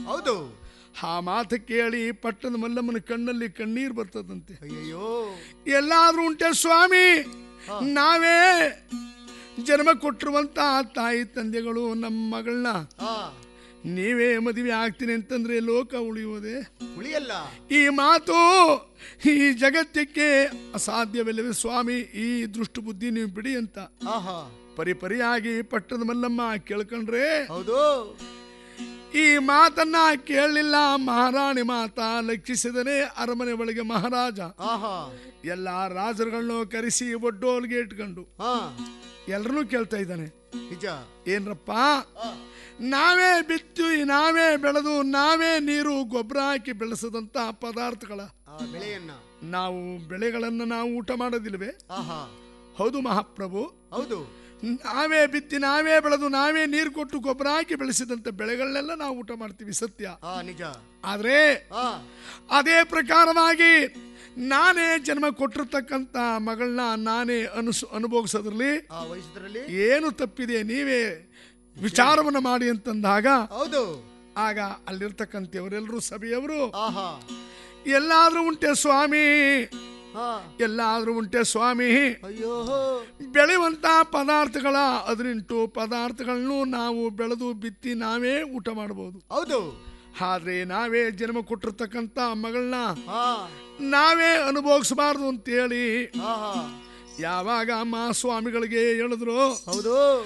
ಹೌದು ಆ ಮಾತು ಕೇಳಿ ಪಟ್ಟದ ಮಲ್ಲಮ್ಮನ ಕಣ್ಣಲ್ಲಿ ಕಣ್ಣೀರು ಬರ್ತದಂತೆ ಅಯ್ಯಯ್ಯೋ ಎಲ್ಲಾದ್ರೂ ಉಂಟೆ ಸ್ವಾಮಿ ನಾವೇ ಜನ್ಮ ಕೊಟ್ಟಿರುವಂತ ತಾಯಿ ತಂದೆಗಳು ನಮ್ಮ ಮಗಳನ್ನ ಹಾ ನೀವೇ ಮದುವೆ ಆಗ್ತೀನಿ ಅಂತಂದ್ರೆ ಲೋಕ ಉಳಿಯುವುದೇ ಉಳಿಯಲ್ಲ ಈ ಮಾತು ಈ ಜಗತ್ತಕ್ಕೆ ಅಸಾಧ್ಯವಿಲ್ಲವೇ ಸ್ವಾಮಿ ಈ ದೃಷ್ಟಿ ಬುದ್ಧಿ ನೀವು ಬಿಡಿ ಅಂತ ಆಹಾ ಪರಿಪರಿಯಾಗಿ ಪಟ್ಟದ ಮಲ್ಲಮ್ಮ ಕೇಳ್ಕೊಂಡ್ರೆ ಹೌದು ಈ ಮಾತನ್ನ ಕೇಳಲಿಲ್ಲ ಮಹಾರಾಣಿ ಮಾತ ಲಕ್ಷಿಸಿದನೇ ಅರಮನೆ ಒಳಗೆ ಮಹಾರಾಜ ಆಹಾ ಎಲ್ಲ ರಾಜರುಗಳನ್ನು ಕರೆಸಿ ಒಡ್ಡೋಲ್ಗೆ ಇಟ್ಕೊಂಡು ಹಾ ಎಲ್ಲರನ್ನೂ ಕೇಳ್ತಾ ಇದ್ದಾನೆ ನಿಜ ಏನ್ರಪ್ಪ ನಾವೇ ಬಿತ್ತು ನಾವೇ ಬೆಳೆದು ನಾವೇ ನೀರು ಗೊಬ್ಬರ ಹಾಕಿ ಬೆಳೆಸದಂತ ಪದಾರ್ಥಗಳ ಆ ಬೆಳೆಯನ್ನ ನಾವು ಬೆಳೆಗಳನ್ನು ನಾವು ಊಟ ಮಾಡೋದಿಲ್ವೇ ಆಹಾ ಹೌದು ಮಹಾಪ್ರಭು ಹೌದು ನಾವೇ ಬಿತ್ತಿ ನಾವೇ ಬೆಳೆದು ನಾವೇ ನೀರು ಕೊಟ್ಟು ಗೊಬ್ಬರ ಹಾಕಿ ಬೆಳೆಸಿದಂತ ಬೆಳೆಗಳನ್ನೆಲ್ಲ ನಾವು ಊಟ ಮಾಡ್ತೀವಿ ಸತ್ಯ ಆ ನಿಜ ಆದ್ರೆ ಆ ಅದೇ ಪ್ರಕಾರವಾಗಿ ನಾನೇ ಜನ್ಮ ಕೊಟ್ಟಿರ್ತಕ್ಕಂಥ ಮಗಳನ್ನ ನಾನೇ ಅನುಸ್ ಅನುಭವಿಸೋದ್ರಲ್ಲಿ ಆ ವಯಸ್ಸರಲ್ಲಿ ಏನು ತಪ್ಪಿದೆ ನೀವೇ ವಿಚಾರವನ್ನು ಮಾಡಿ ಅಂತಂದಾಗ ಹೌದು ಆಗ ಅಲ್ಲಿರ್ತಕ್ಕಂಥವರೆಲ್ಲರೂ ಸಭೆಯವರು ಆಹಾ ಎಲ್ಲಾದ್ರೂ ಉಂಟೆ ಸ್ವಾಮಿ ಹಾ ಎಲ್ಲಾದ್ರೂ ಉಂಟೆ ಸ್ವಾಮಿ ಅಯ್ಯೋ ಬೆಳೆಯುವಂತ ಪದಾರ್ಥಗಳ ಹದಿನೆಂಟು ಪದಾರ್ಥಗಳನ್ನು ನಾವು ಬೆಳೆದು ಬಿತ್ತಿ ನಾವೇ ಊಟ ಮಾಡಬಹುದು ಹೌದು ಆದ್ರೆ ನಾವೇ ಜನ್ಮ ಕೊಟ್ಟಿರ್ತಕ್ಕಂಥ ಮಗಳನ್ನ ಹಾ ನಾವೇ ಅನುಭವಿಸಬಾರ್ದು ಅಂತೇಳಿ ಆಹಾ ಯಾವಾಗ ಮಹಾಸ್ವಾಮಿಗಳಿಗೆ ಹೇಳಿದ್ರು ಹೌದು